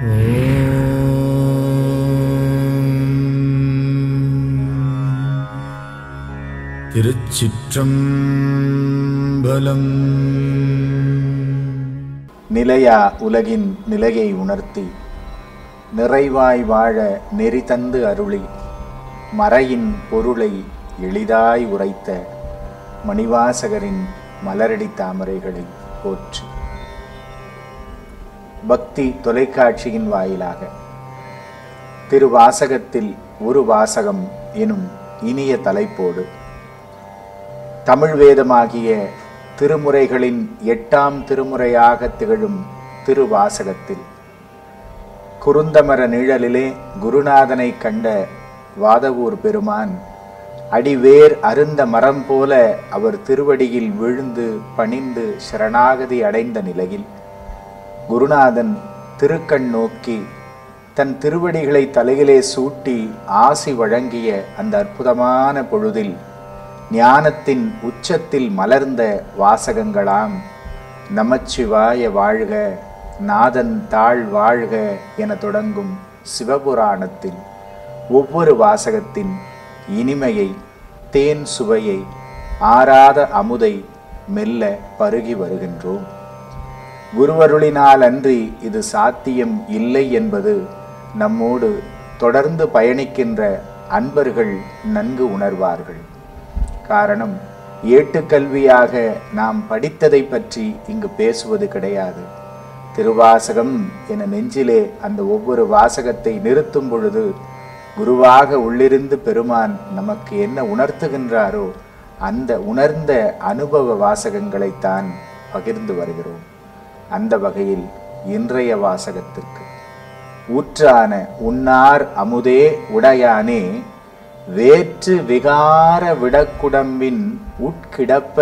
திருச்சிற்றம்பலம் நிலையா உலகின் நிலையை உணர்த்தி நிறைவாய் வாழ நெறி தந்து அருளி மறையின் பொருளை எளிதாய் உரைத்த மணிவாசகரின் மலரடி தாமரைகளை போற்றி பக்தி தொலைக்காட்சியின் வாயிலாக திருவாசகத்தில் ஒரு வாசகம் எனும் இனிய தலைப்போடு தமிழ் வேதமாகிய திருமுறைகளின் எட்டாம் திருமுறையாக திகழும் திருவாசகத்தில் குருந்தமர நிழலிலே குருநாதனை கண்ட வாதவூர் பெருமான் அடிவேர் அருந்த மரம் போல அவர் திருவடியில் விழுந்து பணிந்து சரணாகதி அடைந்த நிலையில் குருநாதன் திருக்கண் நோக்கி தன் திருவடிகளை தலையிலே சூட்டி ஆசி வழங்கிய அந்த அற்புதமான பொழுதில் ஞானத்தின் உச்சத்தில் மலர்ந்த வாசகங்களாம் நமச்சிவாய வாழ்க நாதன் தாழ் வாழ்க என தொடங்கும் சிவபுராணத்தில் ஒவ்வொரு வாசகத்தின் இனிமையை தேன் சுவையை ஆறாத அமுதை மெல்ல பருகி வருகின்றோம் குருவருளினால் அன்றி இது சாத்தியம் இல்லை என்பது நம்மோடு தொடர்ந்து பயணிக்கின்ற அன்பர்கள் நன்கு உணர்வார்கள் காரணம் ஏட்டுக்கல்வியாக நாம் படித்ததை பற்றி இங்கு பேசுவது கிடையாது திருவாசகம் என நெஞ்சிலே அந்த ஒவ்வொரு வாசகத்தை நிறுத்தும் பொழுது குருவாக உள்ளிருந்து பெருமான் நமக்கு என்ன உணர்த்துகின்றாரோ அந்த உணர்ந்த அனுபவ வாசகங்களைத்தான் பகிர்ந்து வருகிறோம் அந்த வகையில் இன்றைய வாசகத்திற்கு ஊற்றான உன்னார் அமுதே உடையானே வேற்று விகார விடக்குடம்பின் உட்கிடப்ப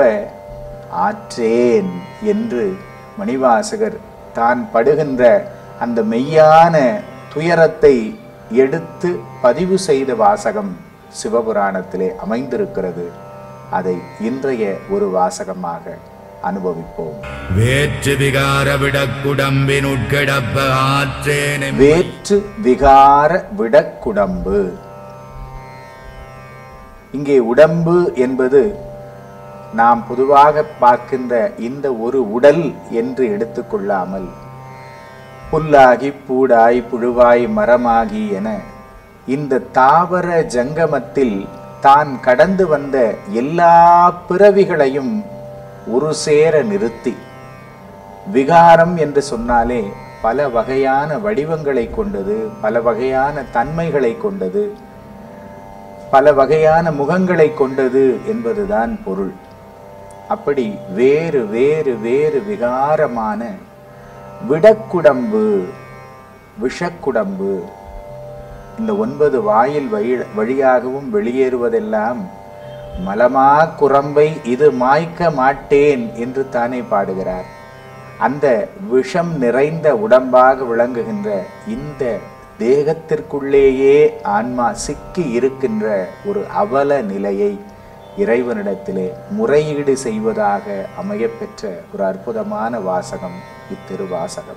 ஆற்றேன் என்று மணிவாசகர் தான் படுகின்ற அந்த மெய்யான துயரத்தை எடுத்து பதிவு செய்த வாசகம் சிவபுராணத்திலே அமைந்திருக்கிறது அதை இன்றைய ஒரு வாசகமாக அனுபவிப்போம் வேற்று விகார விடக்குடம்பின் உட்கிடப்ப ஆற்றேனை வேற்று விகார விடக்குடம்பு இங்கே உடம்பு என்பது நாம் பொதுவாக பார்க்கின்ற இந்த ஒரு உடல் என்று எடுத்துக்கொள்ளாமல் புல்லாகி பூடாய் புழுவாய் மரமாகி என இந்த தாவர ஜங்கமத்தில் தான் கடந்து வந்த எல்லா பிறவிகளையும் ஒரு சேர நிறுத்தி விகாரம் என்று சொன்னாலே பல வகையான வடிவங்களை கொண்டது பல வகையான தன்மைகளை கொண்டது பல வகையான முகங்களை கொண்டது என்பதுதான் பொருள் அப்படி வேறு வேறு வேறு விகாரமான விடக்குடம்பு விஷக்குடம்பு இந்த ஒன்பது வாயில் வழி வழியாகவும் வெளியேறுவதெல்லாம் மலமா குரம்பை இது மாய்க்க மாட்டேன் என்று தானே பாடுகிறார் அந்த விஷம் நிறைந்த உடம்பாக விளங்குகின்ற இந்த தேகத்திற்குள்ளேயே ஆன்மா சிக்கி இருக்கின்ற ஒரு அவல நிலையை இறைவனிடத்திலே முறையீடு செய்வதாக அமையப்பெற்ற ஒரு அற்புதமான வாசகம் இத்திருவாசகம்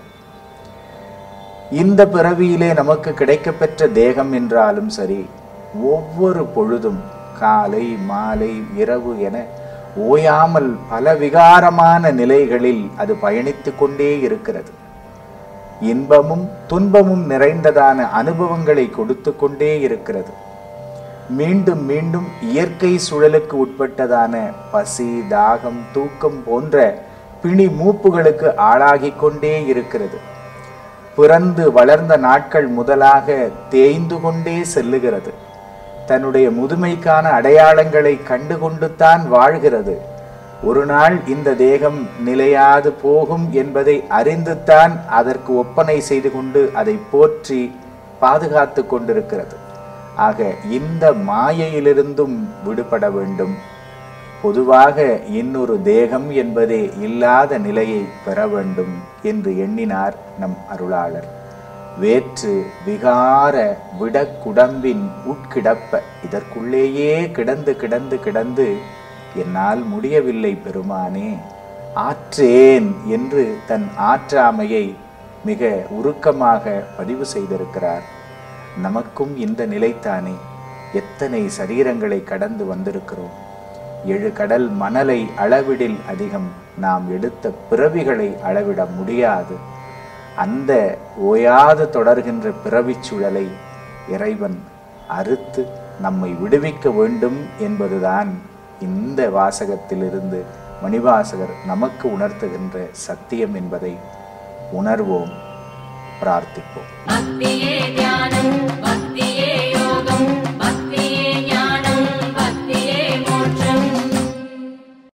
இந்த பிறவியிலே நமக்கு கிடைக்கப்பெற்ற தேகம் என்றாலும் சரி ஒவ்வொரு பொழுதும் காலை மாலை இரவு என ஓயாமல் பல விகாரமான நிலைகளில் அது பயணித்து கொண்டே இருக்கிறது இன்பமும் துன்பமும் நிறைந்ததான அனுபவங்களை கொடுத்து கொண்டே இருக்கிறது மீண்டும் மீண்டும் இயற்கை சூழலுக்கு உட்பட்டதான பசி தாகம் தூக்கம் போன்ற பிணி மூப்புகளுக்கு ஆளாகி கொண்டே இருக்கிறது பிறந்து வளர்ந்த நாட்கள் முதலாக தேய்ந்து கொண்டே செல்லுகிறது தன்னுடைய முதுமைக்கான அடையாளங்களை கண்டுகொண்டு தான் வாழ்கிறது ஒரு நாள் இந்த தேகம் நிலையாது போகும் என்பதை அறிந்துத்தான் அதற்கு ஒப்பனை செய்து கொண்டு அதை போற்றி பாதுகாத்து கொண்டிருக்கிறது ஆக இந்த மாயையிலிருந்தும் விடுபட வேண்டும் பொதுவாக இன்னொரு தேகம் என்பதே இல்லாத நிலையை பெற வேண்டும் என்று எண்ணினார் நம் அருளாளர் வேற்று விகார விடக்குடம்பின் உட்கிடப்ப இதற்குள்ளேயே கிடந்து கிடந்து கிடந்து என்னால் முடியவில்லை பெருமானே ஆற்றேன் என்று தன் ஆற்றாமையை மிக உருக்கமாக பதிவு செய்திருக்கிறார் நமக்கும் இந்த நிலைத்தானே எத்தனை சரீரங்களை கடந்து வந்திருக்கிறோம் ஏழு கடல் மணலை அளவிடில் அதிகம் நாம் எடுத்த பிறவிகளை அளவிட முடியாது அந்த ஓயாது தொடர்கின்ற பிறவிச் சுழலை இறைவன் அறுத்து நம்மை விடுவிக்க வேண்டும் என்பதுதான் இந்த வாசகத்திலிருந்து மணிவாசகர் நமக்கு உணர்த்துகின்ற சத்தியம் என்பதை உணர்வோம் பிரார்த்திப்போம் भक्तिये ज्ञानम् भक्तिये योगम्